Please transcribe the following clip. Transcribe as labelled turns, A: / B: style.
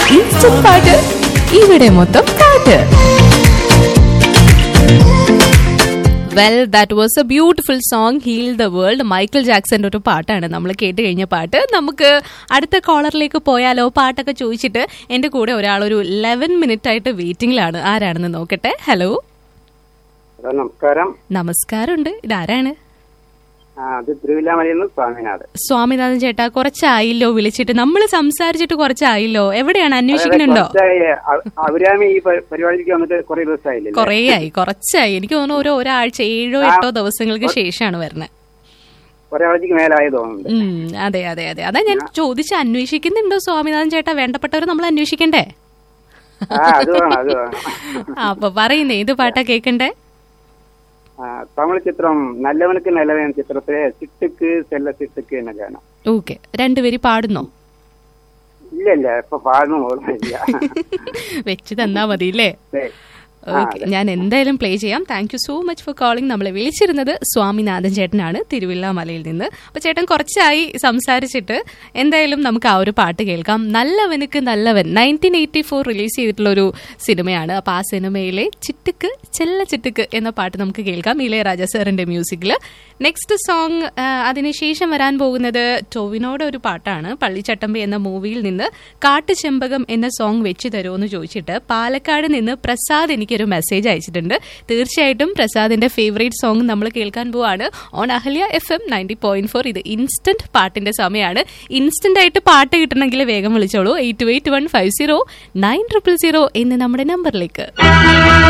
A: instant പാട്ട് ഇവിടെ മൊത്തം പാട്ട് well that was a beautiful song heal the world Michael ജാക്സന്റെ ഒരു പാട്ടാണ് നമ്മൾ കേട്ട് കഴിഞ്ഞ പാട്ട് നമുക്ക് അടുത്ത കോളറിലേക്ക് പോയാലോ പാട്ടൊക്കെ ചോദിച്ചിട്ട് എന്റെ കൂടെ ഒരാൾ ഒരു ലെവൻ മിനിറ്റ് ആയിട്ട് വെയിറ്റിംഗിലാണ് ആരാണെന്ന് നോക്കട്ടെ ഹലോ
B: ഹലോ നമസ്കാരം
A: നമസ്കാരമുണ്ട് ഇതാരാണ്
B: ആ, അത് തിരുവില്ലാമലയിൽ നിന്ന് സ്വാമിനാട്
A: സ്വാമിനാഥൻ ചേട്ടാ കുറച്ചായില്ലോ വിളിച്ചിട്ട് നമ്മൾ സംസാരിച്ചിട്ട് കുറച്ചായില്ലോ എവിടെയാണ് അന്വേഷിക്കുന്നുണ്ടോ
B: കുറച്ചായി, അ- അഭിരാമി ഈ പ- പരിപാടിക്ക് വന്നിട്ട് കുറെ ദിവസമായില്ലേ
A: കുറേ ആയി കുറച്ചായി എനിക്ക് തോന്നുന്നു ഒരു ഒരാഴ്ച ഏഴോ എട്ടോ ദിവസങ്ങൾക്ക് ശേഷമാണ് വരുന്നത്
B: ഒരാഴ്ചക്ക് മേലായി തോന്നുന്നുണ്ട്
A: ഉം, അതെ അതെ അതെ അതാ ഞാൻ ചോദിച്ച് അന്വേഷിക്കുന്നുണ്ടോ സ്വാമിനാഥൻ ചേട്ടാ വേണ്ടപ്പെട്ടവർ നമ്മൾ അന്വേഷിക്കണ്ടേ
B: ആ അത് വേണം അത് വേണം
A: ആ, അപ്പൊ പറയുന്നേ ഏത് പാട്ടാ കേക്കണ്ടേ
B: ആ, തമിഴ് ചിത്രം നല്ലവനുക്ക് നല്ലവൻ ചിത്രത്തിലെ സിട്ടുക്ക് സെല്ല സിട്ടുക്ക് എന്ന ഗാനം
A: ഓക്കെ രണ്ടുപേര് പാടുന്നോ
B: ഇല്ല ഇല്ല ഇപ്പൊ പാടുന്ന ഓർമ്മയില്ല
A: വെച്ച് തന്നാ മതി അല്ലേ
B: ദേ,
A: ഓക്കെ ഞാൻ എന്തായാലും പ്ലേ ചെയ്യാം thank you so much for calling നമ്മളെ വിളിച്ചിരുന്നത് സ്വാമിനാഥൻ ചേട്ടനാണ് തിരുവില്ലാമലയിൽ നിന്ന് അപ്പൊ ചേട്ടൻ കുറച്ചായി സംസാരിച്ചിട്ട് എന്തായാലും നമുക്ക് ആ ഒരു പാട്ട് കേൾക്കാം നല്ലവനുക്ക് നല്ലവൻ നയൻറ്റീൻ എയ്റ്റി ഫോർ റിലീസ് ചെയ്തിട്ടുള്ള ഒരു സിനിമയാണ് അപ്പൊ ആ സിനിമയിലെ ചിട്ടുക്ക് ചെല്ല ചിട്ടുക്ക് എന്ന പാട്ട് നമുക്ക് കേൾക്കാം ഇളയരാജ സാറിന്റെ മ്യൂസിക്കിൽ നെക്സ്റ്റ് സോങ് അതിനുശേഷം വരാൻ പോകുന്നത് ടൊവിനോടെ ഒരു പാട്ടാണ് പള്ളിച്ചട്ടമ്പി എന്ന മൂവിയിൽ നിന്ന് കാട്ടുചെമ്പകം എന്ന സോങ് വെച്ച് തരുമോ എന്ന് ചോദിച്ചിട്ട് പാലക്കാട് നിന്ന് പ്രസാദ് എനിക്കൊരു മെസ്സേജ് അയച്ചിട്ടുണ്ട് തീർച്ചയായിട്ടും പ്രസാദിന്റെ ഫേവറേറ്റ് സോങ് നമ്മൾ കേൾക്കാൻ പോവാണ് on Ahalya F M ninety point four ഇത് ഇൻസ്റ്റന്റ് പാട്ടിന്റെ സമയമാണ് ഇൻസ്റ്റന്റ് ആയിട്ട് പാട്ട് കിട്ടണമെങ്കിൽ വേഗം വിളിച്ചോളൂ eight eight one five zero nine triple zero എന്ന് നമ്മുടെ നമ്പറിലേക്ക്